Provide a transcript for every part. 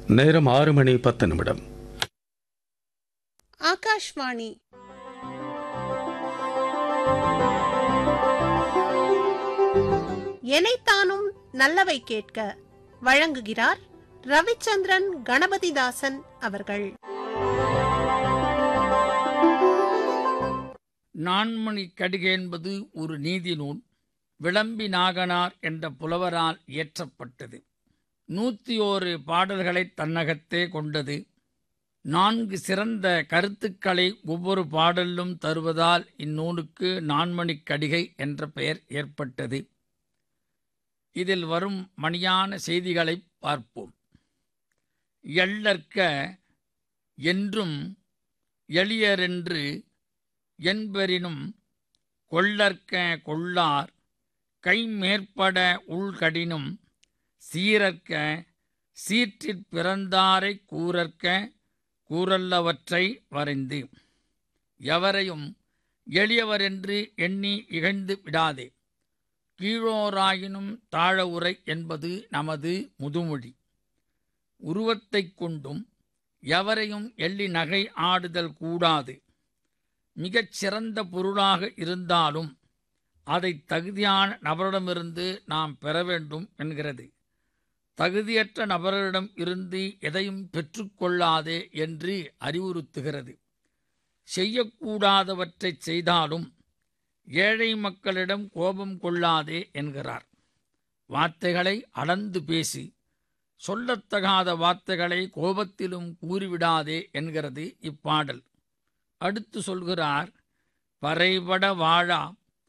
நேரம் ஆறு மணி பத்து நிமிடம் ஆகாஷ்வாணி எனைத்தானும் நல்லவை கேட்க வழங்குகிறார் ரவிச்சந்திரன் கணபதிதாசன் அவர்கள் நான்மணி கடிகை என்பது ஒரு நீதி நூல் விளம்பி நாகனார் என்ற புலவரால் இயற்றப்பட்டது நூற்றி ஓரு பாடல்களை தன்னகத்தே கொண்டது நான்கு சிறந்த கருத்துக்களை ஒவ்வொரு பாடலிலும் தருவதால் இந்நூலுக்கு நான்மணிக் கடிகை என்ற பெயர் ஏற்பட்டது இதில் வரும் மணியான செய்திகளை பார்ப்போம் எள்ளற்க என்றும் எளியரென்று என்பெறினும் கொள்ளற்க கொள்ளார் கைமேற்பட உள்கடினும் சீரற்க சீற்றிற் பிறந்தாரை கூறற்க கூறல்லவற்றை வரைந்து எவரையும் எளியவரென்று எண்ணி இகழ்ந்து விடாதே கீழோராயினும் தாழ உரை என்பது நமது முதுமொழி உருவத்தைக் கொண்டும் எவரையும் எள்ளி நகை ஆடுதல் கூடாது மிகச் சிறந்த பொருளாக இருந்தாலும் அதை தகுதியான நபரிடமிருந்து நாம் பெற வேண்டும் என்கிறது தகுதியற்ற நபரிடம் இருந்து எதையும் பெற்றுக்கொள்ளாதே என்று அறிவுறுத்துகிறது செய்யக்கூடாதவற்றைச் செய்தாலும் ஏழை மக்களிடம் கோபம் கொள்ளாதே என்கிறார் வார்த்தைகளை அளந்து பேசி சொல்லத்தகாத வார்த்தைகளை கோபத்திலும் கூறிவிடாதே என்கிறது இப்பாடல் அடுத்து சொல்கிறார் பறைபட வாழா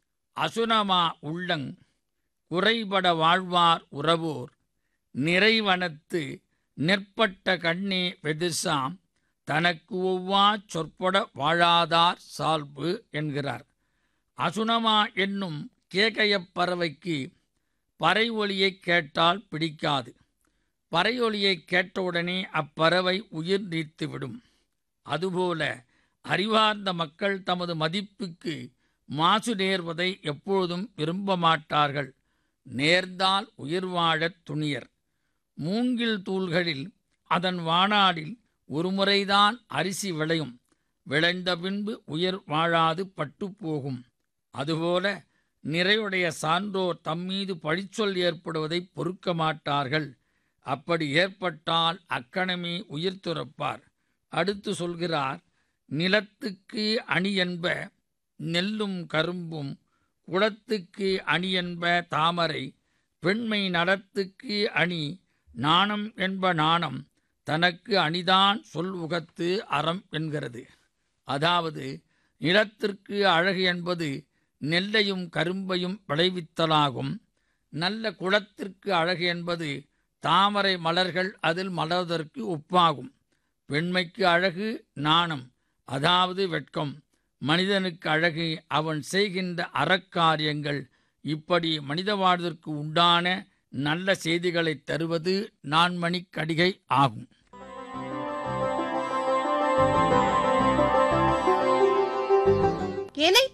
அசுனமா உள்ளங் குறைபட வாழ்வார் உறவோர் நிறைவனத்து நெற்பட்ட கண்ணே வெதிர்சாம் தனக்கு ஒவ்வா சொற்பட வாழாதார் சால்பு என்கிறார் அசுனமா என்னும் கேகயப் பறவைக்கு பறை ஒலியைக் கேட்டால் பிடிக்காது பறை ஒலியைக் கேட்டவுடனே அப்பறவை உயிர் நீத்துவிடும் அதுபோல அறிவார்ந்த மக்கள் தமது மதிப்புக்கு மாசு நேர்வதை எப்பொழுதும் விரும்ப மாட்டார்கள் நேர்ந்தால் உயிர் வாழத் துணியர் மூங்கில் தூள்களில் அதன் வானாடில் ஒருமுறைதான் அரிசி விளையும் விளைந்த பின்பு உயிர் வாழாது பட்டு போகும் அதுபோல நிறையுடைய சான்றோர் தம்மீது பழிச்சொல் ஏற்படுவதை பொறுக்க மாட்டார்கள் அப்படி ஏற்பட்டால் அக்கணமே உயிர் துறப்பார் அடுத்து சொல்கிறார் நிலத்துக்கு அணி என்ப நெல்லும் கரும்பும் குளத்துக்கு அணி என்ப தாமரை பெண்மை நலத்துக்கு அணி நாணம் என்ப நாணம் தனக்கு அணிதான் சொல் உகத்து அறம் என்கிறது அதாவது நிலத்திற்கு அழகு என்பது நெல்லையும் கரும்பையும் விளைவித்தலாகும் நல்ல குளத்திற்கு அழகு என்பது தாமரை மலர்கள் அதில் மலர்வதற்கு ஒப்பாகும் பெண்மைக்கு அழகு நாணம் அதாவது வெட்கம் மனிதனுக்கு அழகு அவன் செய்கின்ற அறக்காரியங்கள் இப்படி மனித வாழ்விற்கு உண்டான நல்ல செய்திகளை தருவது நான்மணிக் கடிகை ஆகும் எனை